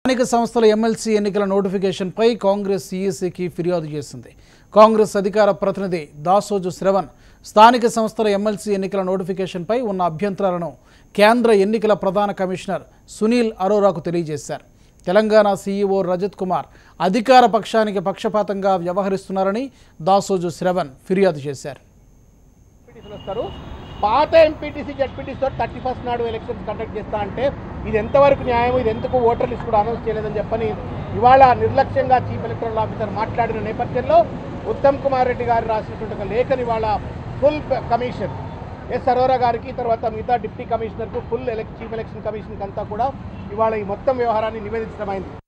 స్థానిక సంస్థల ఎమ్మెల్సీ ఎన్నికల నోటిఫికేషన్పై కాంగ్రెస్ ఈఎస్సీకి ఫిర్యాదు చేసింది కాంగ్రెస్ అధికార ప్రతినిధి దాసోజు శ్రవణ్ స్థానిక సంస్థల ఎమ్మెల్సీ ఎన్నికల నోటిఫికేషన్పై ఉన్న అభ్యంతరాలను కేంద్ర ఎన్నికల ప్రధాన కమిషనర్ సునీల్ అరోరాకు తెలియజేశారు తెలంగాణ సీఈఓ రజత్ కుమార్ అధికార పక్షానికి పక్షపాతంగా వ్యవహరిస్తున్నారని దాసోజు శ్రవణ్ ఫిర్యాదు చేశారు ఎంపీటీసీలు వస్తారు పాత ఎంపీటీసీ జడ్పీటీసీ తోటి థర్టీ ఫస్ట్ నాడు ఎలక్షన్స్ కండక్ట్ చేస్తా అంటే ఇది ఎంతవరకు న్యాయం ఇది ఎందుకు ఓటర్ లిస్ట్ కూడా అనౌన్స్ చేయలేదని చెప్పని ఇవాళ నిర్లక్ష్యంగా చీఫ్ ఎలక్టరల్ ఆఫీసర్ మాట్లాడిన నేపథ్యంలో ఉత్తమ్ కుమార్ రెడ్డి గారు రాసినటువంటి ఒక లేఖని ఇవాళ ఫుల్ కమిషన్ ఎస్ అరోరా గారికి తర్వాత మిగతా డిప్యూటీ కమిషనర్కు ఫుల్ ఎలక్ చీఫ్ ఎలక్షన్ కమిషన్కి అంతా కూడా ఇవాళ ఈ మొత్తం వ్యవహారాన్ని నివేదించడమైంది